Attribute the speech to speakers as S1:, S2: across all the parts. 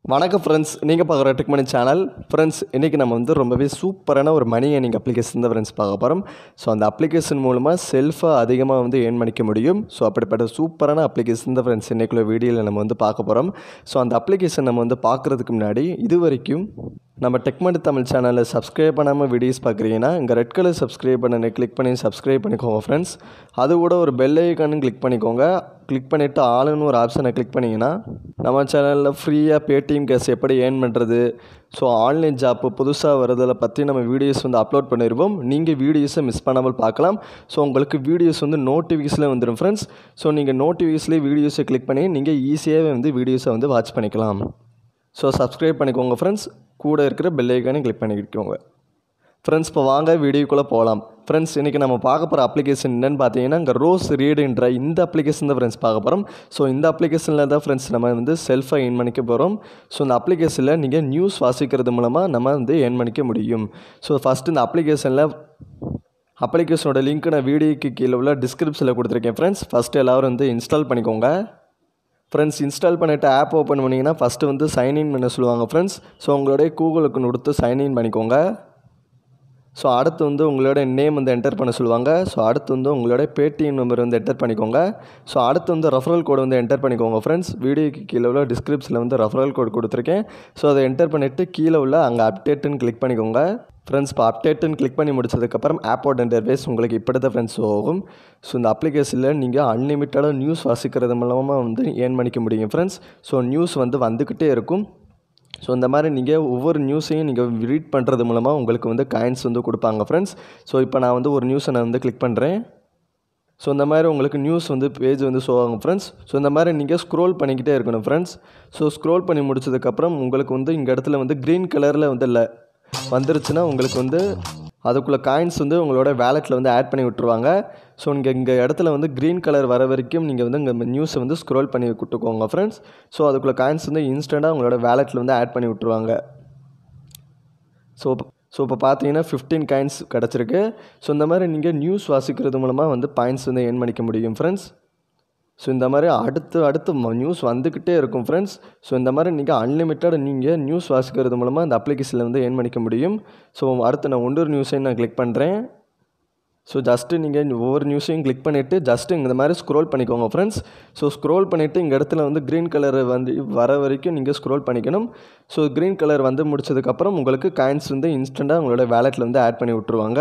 S1: வணக்கம் ஃப்ரெண்ட்ஸ் நீங்கள் பார்க்குற டெக் மணி சேனல் ஃப்ரெண்ட்ஸ் இன்றைக்கி நம்ம வந்து ரொம்பவே சூப்பரான ஒரு மணி ஏர்னிங் அப்ளிகேஷன் தான் ஃப்ரெண்ட்ஸ் பார்க்க போகிறோம் ஸோ அந்த அப்ளிகேஷன் மூலமாக செல்ஃபாக அதிகமாக வந்து ஏர்ன் பண்ணிக்க முடியும் ஸோ அப்படிப்பட்ட சூப்பரான அப்ளிகேஷன் தான் ஃப்ரெண்ட்ஸ் இன்றைக்குள்ள வீடியோவில் நம்ம வந்து பார்க்க போகிறோம் ஸோ அந்த அப்ளிகேஷன் நம்ம வந்து பார்க்குறதுக்கு முன்னாடி இது வரைக்கும் நம்ம டெக்மண்ட் தமிழ் சேனலில் சப்ஸ்கிரைப் பண்ணாமல் வீடியோஸ் பார்க்குறீங்கன்னா இங்கே ரெட் கலர் சப்ஸ்கிரைப் பண்ணனை கிளிக் பண்ணி சப்ஸ்கிரைப் பண்ணிக்கோங்க ஃப்ரெண்ட்ஸ் அது கூட ஒரு பெல் ஐக்கானும் கிளிக் பண்ணிக்கோங்க கிளிக் பண்ணிவிட்டு ஆளுன்னு ஒரு ஆப்ஷனை கிளிக் பண்ணிங்கன்னா நம்ம சேனலில் ஃப்ரீயாக பேடிஎம் கேஸ் எப்படி ஏர்ன் பண்ணுறது ஸோ ஆன்லைன் ஜாப்பு புதுசாக வரதில் பற்றி நம்ம வீடியோஸ் வந்து அப்லோட் பண்ணிடுவோம் நீங்கள் வீடியோஸை மிஸ் பண்ணாமல் பார்க்கலாம் ஸோ உங்களுக்கு வீடியோஸ் வந்து நோட்டிஃபிகேஷனில் வந்துடும் ஃப்ரெண்ட்ஸ் ஸோ நீங்கள் நோட்டிஃபிகேஷன்லேயே வீடியோஸை கிளிக் பண்ணி நீங்கள் ஈஸியாகவே வந்து வீடியோஸை வந்து வாட்ச் பண்ணிக்கலாம் ஸோ சப்ஸ்கிரைப் பண்ணிக்கோங்க ஃப்ரெண்ட்ஸ் கூட இருக்கிற பெல் ஐக்கானே கிளிக் பண்ணிக்கோங்க ஃப்ரெண்ட்ஸ் இப்போ வாங்க வீடியோக்குள்ளே போகலாம் ஃப்ரெண்ட்ஸ் இன்றைக்கி நம்ம பார்க்க போகிற அப்ளிகேஷன் என்னென்னு பார்த்தீங்கன்னா இங்கே ரோஸ் ரீடுன்ற இந்த அப்ளிகேஷன் தான் ஃப்ரெண்ட்ஸ் பார்க்க போகிறோம் ஸோ இந்த அப்ளிகேஷனில் தான் ஃப்ரெண்ட்ஸ் நம்ம வந்து செல்ஃபாக ஏர்ன் பண்ணிக்க போகிறோம் ஸோ இந்த அப்ளிகேஷனில் நீங்கள் நியூஸ் வாசிக்கிறது மூலமாக நம்ம வந்து ஏர்ன் பண்ணிக்க முடியும் ஸோ ஃபஸ்ட்டு இந்த அப்ளிகேஷனில் அப்ளிகேஷனோட லிங்க் நான் வீடியோக்கு கீழே உள்ள டிஸ்கிரிப்ஷனில் கொடுத்துருக்கேன் ஃப்ரெண்ட்ஸ் ஃபஸ்ட்டு எல்லோரும் வந்து இன்ஸ்டால் பண்ணிக்கோங்க ஃப்ரெண்ட்ஸ் இன்ஸ்டால் பண்ணிவிட்டு ஆப் ஓப்பன் பண்ணிங்கன்னா ஃபஸ்ட்டு வந்து சைன்இன் பண்ண சொல்லுவாங்க ஃப்ரெண்ட்ஸ் ஸோ உங்களுடைய கூகுளுக்கு கொடுத்து சைன்இன் பண்ணிக்கோங்க ஸோ அடுத்து வந்து உங்களோட நேம் வந்து என்டர் பண்ண சொல்லுவாங்க ஸோ அடுத்து வந்து உங்களோட பேடிஎம் நம்பர் வந்து என்டர் பண்ணிக்கோங்க ஸோ அடுத்து வந்து ரெஃபரல் கோடு வந்து என்டர் பண்ணிக்கோங்க ஃப்ரெண்ட்ஸ் வீடியோக்கு கீழே உள்ள டிஸ்கிரிப்ஷனில் வந்து ரெஃபரல் கோடு கொடுத்துருக்கேன் ஸோ அதை என்டர் பண்ணிவிட்டு கீழே உள்ள அங்கே அப்டேட்டுன்னு கிளிக் பண்ணிக்கோங்க ஃப்ரெண்ட்ஸ் இப்போ அப்டேட்டுன்னு கிளிக் பண்ணி முடிச்சதுக்கப்புறம் ஆப்போட இன்டர்வேஸ் உங்களுக்கு இப்படி தான் ஃப்ரெண்ட்ஸ் ஆகும் ஸோ இந்த அப்ளிகேஷனில் நீங்கள் அன்லிமிட்டடாக நியூஸ் வாசிக்கிறது மூலமாக வந்து ஏர்ன் பண்ணிக்க முடியும் ஃப்ரெண்ட்ஸ் ஸோ நியூஸ் வந்து வந்துக்கிட்டே இருக்கும் ஸோ இந்த மாதிரி நீங்கள் ஒவ்வொரு நியூஸையும் நீங்கள் ரீட் பண்ணுறது மூலமாக உங்களுக்கு வந்து காயின்ஸ் வந்து கொடுப்பாங்க ஃப்ரெண்ட்ஸ் ஸோ இப்போ நான் வந்து ஒரு நியூஸை நான் வந்து கிளிக் பண்ணுறேன் ஸோ இந்த மாதிரி உங்களுக்கு நியூஸ் வந்து பேஜ் வந்து ஷோ ஆகும் ஃப்ரெண்ட்ஸ் ஸோ இந்த மாதிரி நீங்கள் ஸ்க்ரோல் பண்ணிக்கிட்டே இருக்கணும் ஃப்ரெண்ட்ஸ் ஸோ ஸ்க்ரோல் பண்ணி முடிச்சதுக்கப்புறம் உங்களுக்கு வந்து இங்கே இடத்துல வந்து க்ரீன் கலரில் வந்து இல்லை வந்துருச்சுன்னா உங்களுக்கு வந்து அதுக்குள்ளே காயின்ஸ் வந்து உங்களோட வேலெட்டில் வந்து ஆட் பண்ணி விட்ருவாங்க ஸோ இங்கே இங்கே இடத்துல வந்து க்ரீன் கலர் வர வரைக்கும் நீங்கள் வந்து இங்கே நியூஸை வந்து ஸ்க்ரோல் பண்ணி விட்டுக்கோங்க ஃப்ரெண்ட்ஸ் ஸோ அதுக்குள்ளே காயின்ஸ் வந்து இன்ஸ்டண்ட்டாக உங்களோட வேலெட்டில் வந்து ஆட் பண்ணி விட்ருவாங்க ஸோ ஸோ இப்போ பார்த்தீங்கன்னா ஃபிஃப்டீன் காயின்ஸ் கிடச்சிருக்கு ஸோ இந்த மாதிரி நீங்கள் நியூஸ் வாசிக்கிறது மூலமாக வந்து பாயிண்ட்ஸ் வந்து ஏர்ன் பண்ணிக்க முடியும் ஃப்ரெண்ட்ஸ் ஸோ இந்த மாதிரி அடுத்து அடுத்து நியூஸ் வந்துக்கிட்டே இருக்கும் ஃப்ரெண்ட்ஸ் ஸோ இந்த மாதிரி நீங்கள் அன்லிமிட்டட் நீங்கள் நியூஸ் வாசிக்கிறது மூலமாக இந்த அப்ளிகேஷனில் வந்து ஏர்ன் பண்ணிக்க முடியும் ஸோ அடுத்து நான் ஒன்று நியூஸையும் நான் கிளிக் பண்ணுறேன் ஸோ ஜஸ்ட்டு நீங்கள் ஒவ்வொரு நியூஸையும் கிளிக் பண்ணிவிட்டு ஜஸ்ட்டு இந்த மாதிரி ஸ்க்ரோல் பண்ணிக்கோங்க ஃப்ரெண்ட்ஸ் ஸோ ஸ்க்ரோல் பண்ணிவிட்டு இங்கே இடத்துல வந்து க்ரீன் கலர் வந்து வர வரைக்கும் நீங்கள் ஸ்க்ரோல் பண்ணிக்கணும் ஸோ க்ரீன் கலர் வந்து முடிச்சதுக்கப்புறம் உங்களுக்கு காயின்ஸ் வந்து இன்ஸ்டண்ட்டாக உங்களோட வேலெட்டில் வந்து ஆட் பண்ணி விட்ருவாங்க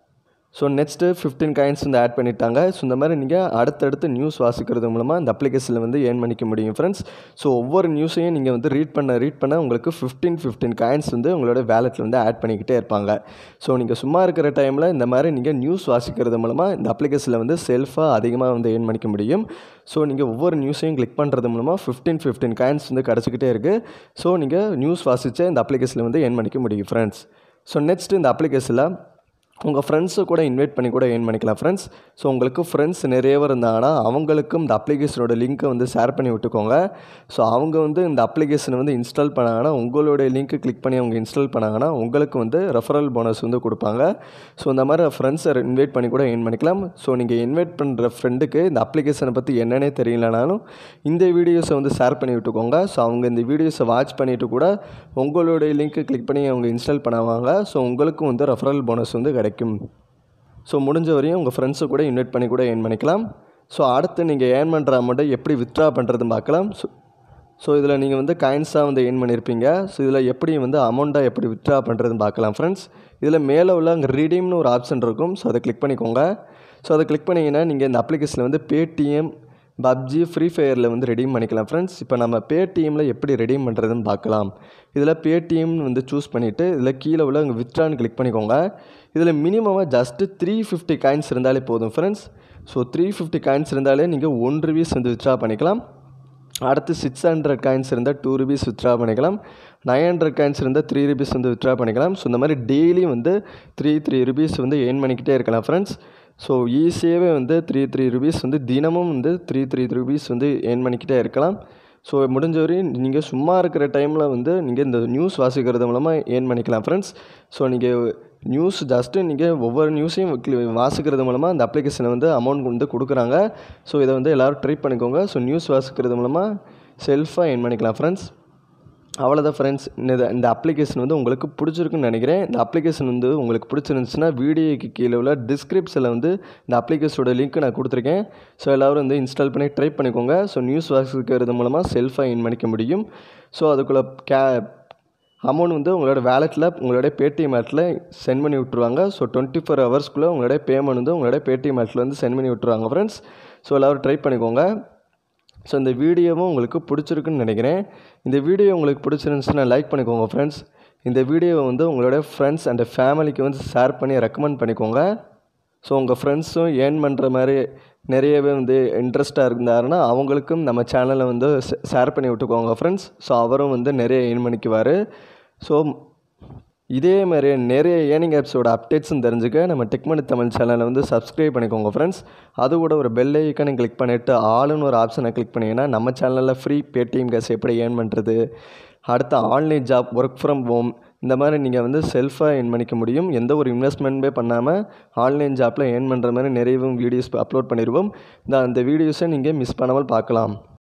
S1: ஸோ நெக்ஸ்ட்டு ஃபிஃப்டீன் காயின்ஸ் வந்து ஆட் பண்ணிட்டாங்க ஸோ இந்த மாதிரி நீங்கள் அடுத்தடுத்து நியூஸ் வாசிக்கிறது மூலமாக இந்த அப்ளிகேஷனில் வந்து ஏர்ன் பண்ணிக்க முடியும் ஃப்ரெண்ட்ஸ் ஸோ ஒவ்வொரு நியூஸையும் நீங்கள் வந்து ரீட் பண்ண ரீட் பண்ண உங்களுக்கு ஃபிஃப்டீன் ஃபிஃப்டீன் காயின்ஸ் வந்து உங்களோட வேலெட்டில் வந்து ஆட் பண்ணிக்கிட்டே இருப்பாங்க ஸோ நீங்கள் சும்மா இருக்கிற டைமில் இந்த மாதிரி நீங்கள் நியூஸ் வாசிக்கிறது மூலமாக இந்த அப்ளிகேஷனில் வந்து செல்ஃபாக அதிகமாக வந்து ஏர்ன் பண்ணிக்க முடியும் ஸோ நீங்கள் ஒவ்வொரு நியூஸையும் கிளிக் பண்ணுறது மூலமாக ஃபிஃப்டீன் ஃபிஃப்டீன் காயின்ஸ் வந்து கிடச்சிக்கிட்டே இருக்குது ஸோ நீங்கள் நியூஸ் வாசித்து இந்த அப்ளிகேஷனில் வந்து ஏர்ன் பண்ணிக்க முடியும் ஃப்ரெண்ட்ஸ் ஸோ நெக்ஸ்ட் இந்த அப்ளிகேஷனில் உங்கள் ஃப்ரெண்ட்ஸை கூட இன்வைட் பண்ணி கூட ஏர்ன் பண்ணிக்கலாம் ஃப்ரெண்ட்ஸ் ஸோ உங்களுக்கு ஃப்ரெண்ட்ஸ் நிறைய பேர் இருந்தாங்கன்னா அவங்களுக்கும் இந்த அப்ளிகேஷனோட லிங்க்கை வந்து ஷேர் பண்ணி விட்டுக்கோங்க ஸோ அவங்க வந்து இந்த அப்ளிகேஷனை வந்து இன்ஸ்டால் பண்ணாங்கன்னா உங்களுடைய லிங்க்கை கிளிக் பண்ணி அவங்க இன்ஸ்டால் பண்ணாங்கன்னா உங்களுக்கு வந்து ரெஃபரல் போனஸ் வந்து கொடுப்பாங்க ஸோ இந்த மாதிரி ஃப்ரெண்ட்ஸை இன்வைட் பண்ணி கூட ஏர்ன் பண்ணிக்கலாம் ஸோ நீங்கள் இன்வைட் பண்ணுற ஃப்ரெண்டுக்கு இந்த அப்ளிகேஷனை பற்றி என்னன்னே தெரியலனாலும் இந்த வீடியோஸை வந்து ஷேர் பண்ணி விட்டுக்கோங்க ஸோ அவங்க இந்த வீடியோஸை வாட்ச் பண்ணிவிட்டு கூட உங்களுடைய லிங்க்கை கிளிக் பண்ணி அவங்க இன்ஸ்டால் பண்ணுவாங்க ஸோ உங்களுக்கும் வந்து ரெஃபரல் போனஸ் வந்து கிடைக்கும் ஸோ முடிஞ்ச வரையும் உங்கள் ஃப்ரெண்ட்ஸை கூட இன்வைட் பண்ணி கூட ஏர்ன் பண்ணிக்கலாம் ஸோ அடுத்து நீங்கள் ஏர்ன் பண்ணுற அமௌண்ட்டை எப்படி வித்ட்ரா பண்ணுறதுன்னு பார்க்கலாம் ஸோ ஸோ இதில் நீங்கள் வந்து காயின்ஸாக வந்து ஏர்ன் பண்ணியிருப்பீங்க ஸோ இதில் எப்படி வந்து அமௌண்ட்டாக எப்படி வித்ட்ரா பண்ணுறதுன்னு பார்க்கலாம் ஃப்ரெண்ட்ஸ் இதில் மேலே உள்ள அங்கே ரீடீம்னு ஒரு ஆப்ஷன் இருக்கும் ஸோ அதை கிளிக் பண்ணிக்கோங்க ஸோ அதை கிளிக் பண்ணிங்கன்னா நீங்கள் இந்த அப்ளிகேஷனில் வந்து பேடிஎம் பப்ஜி ஃப்ரீ ஃபயரில் வந்து ரெடீம் பண்ணிக்கலாம் ஃப்ரெண்ட்ஸ் இப்போ நம்ம பேடிஎம்மில் எப்படி ரெடீம் பண்ணுறதுன்னு பார்க்கலாம் இதில் பேடிஎம் வந்து சூஸ் பண்ணிவிட்டு இதில் கீழே உள்ள அங்கே வித்ட்ரான்னு கிளிக் பண்ணிக்கோங்க இதில் மினிமமாக ஜஸ்ட்டு த்ரீ ஃபிஃப்டி காயின்ஸ் இருந்தாலே போதும் friends so three fifty coins இருந்தாலே நீங்கள் ஒன் ருபீஸ் வந்து வித்ட்ரா பண்ணிக்கலாம் அடுத்து சிக்ஸ் ஹண்ட்ரட் காயின்ஸ் இருந்தால் டூ ருபீஸ் வித்ட்ரா பண்ணிக்கலாம் நைன் ஹண்ட்ரட் காயின்ஸ் இருந்தால் த்ரீ ருபீஸ் வந்து வித்ட்ரா பண்ணிக்கலாம் ஸோ இந்த மாதிரி டெய்லி வந்து த்ரீ த்ரீ ருபீஸ் வந்து ஏர்ன் பண்ணிக்கிட்டே இருக்கலாம் ஃப்ரெண்ட்ஸ் ஸோ ஈஸியாகவே வந்து த்ரீ த்ரீ ருபீஸ் வந்து தினமும் வந்து த்ரீ த்ரீ ருபீஸ் வந்து ஏர்ன் பண்ணிக்கிட்டே இருக்கலாம் ஸோ முடிஞ்ச வரையும் நீங்கள் சும்மா இருக்கிற டைமில் வந்து நீங்கள் இந்த நியூஸ் வாசிக்கிறது மூலமாக ஏர்ன் பண்ணிக்கலாம் ஃப்ரெண்ட்ஸ் ஸோ நீங்கள் நியூஸ் ஜஸ்ட்டு நீங்கள் ஒவ்வொரு நியூஸையும் cli- வாசிக்கிறது மூலமாக அந்த அப்ளிகேஷனை வந்து அமௌண்ட் வந்து கொடுக்குறாங்க ஸோ இதை வந்து எல்லோரும் ட்ரை பண்ணிக்கோங்க ஸோ நியூஸ் வாசிக்கிறது மூலமாக செல்ஃபாக ஏர்ன் பண்ணிக்கலாம் ஃப்ரெண்ட்ஸ் அவ்வளோதான் ஃப்ரெண்ட்ஸ் இந்த இந்த அப்ளிகேஷன் வந்து உங்களுக்கு பிடிச்சிருக்குன்னு நினைக்கிறேன் இந்த அப்ளிகேஷன் வந்து உங்களுக்கு பிடிச்சிருந்துச்சுன்னா வீடியோக்கு கீழே உள்ள டிஸ்கிரிப்ஷனில் வந்து இந்த அப்ளிகேஷனோட லிங்க் நான் கொடுத்துருக்கேன் ஸோ எல்லோரும் வந்து இன்ஸ்டால் பண்ணி ட்ரை பண்ணிக்கோங்க ஸோ நியூஸ் வாசிக்கிறது மூலமாக செல்ஃபாக இன் பண்ணிக்க முடியும் ஸோ அதுக்குள்ளே கே அமௌண்ட் வந்து உங்களோட வேலெட்டில் உங்களோட பேடிஎம் வேலெட்டில் சென்ட் பண்ணி விட்ருவாங்க ஸோ டுவெண்ட்டி ஃபோர் ஹவர்ஸ்க்குள்ளே உங்களோட பேமெண்ட் வந்து உங்களோட பேடிஎம் வேலெட்டில் வந்து சென்ட் பண்ணி விட்ருவாங்க ஃப்ரெண்ட்ஸ் ஸோ எல்லோரும் ட்ரை பண்ணிக்கோங்க ஸோ இந்த வீடியோவும் உங்களுக்கு பிடிச்சிருக்குன்னு நினைக்கிறேன் இந்த வீடியோ உங்களுக்கு பிடிச்சிருந்துச்சுன்னா லைக் பண்ணிக்கோங்க ஃப்ரெண்ட்ஸ் இந்த வீடியோவை வந்து உங்களோட ஃப்ரெண்ட்ஸ் அண்ட் ஃபேமிலிக்கு வந்து ஷேர் பண்ணி ரெக்கமெண்ட் பண்ணிக்கோங்க ஸோ உங்கள் ஃப்ரெண்ட்ஸும் ஏர்ன் பண்ணுற மாதிரி நிறையவே வந்து இன்ட்ரெஸ்ட்டாக இருந்தாருன்னா அவங்களுக்கும் நம்ம சேனலை வந்து ஷேர் பண்ணி விட்டுக்கோங்க ஃப்ரெண்ட்ஸ் ஸோ அவரும் வந்து நிறைய ஏர்ன் பண்ணிக்குவார் ஸோ இதே மாதிரி நிறைய ஏர்னிங் ஆப்ஸோட அப்டேட்ஸும் தெரிஞ்சுக்க நம்ம டெக்மனி தமிழ் சேனலை வந்து சப்ஸ்கிரைப் பண்ணிக்கோங்க ஃப்ரெண்ட்ஸ் அது கூட ஒரு பெல் ஐக்கனை கிளிக் பண்ணிவிட்டு ஆளுன்னு ஒரு ஆப்ஷனை கிளிக் பண்ணிங்கன்னா நம்ம சேனலில் ஃப்ரீ பேடிஎம் கேஸ் எப்படி ஏர்ன் பண்ணுறது அடுத்த online job work from home இந்த மாதிரி நீங்கள் வந்து செல்ஃபாக ஏர்ன் பண்ணிக்க முடியும் எந்த ஒரு இன்வெஸ்ட்மெண்ட்டே பண்ணாமல் ஆன்லைன் ஜாப்பில் ஏர்ன் பண்ணுற மாதிரி நிறைய வீடியோஸ் அப்லோட் பண்ணிடுவோம் இந்த அந்த வீடியோஸை நீங்கள் மிஸ் பண்ணாமல் பார்க்கலாம்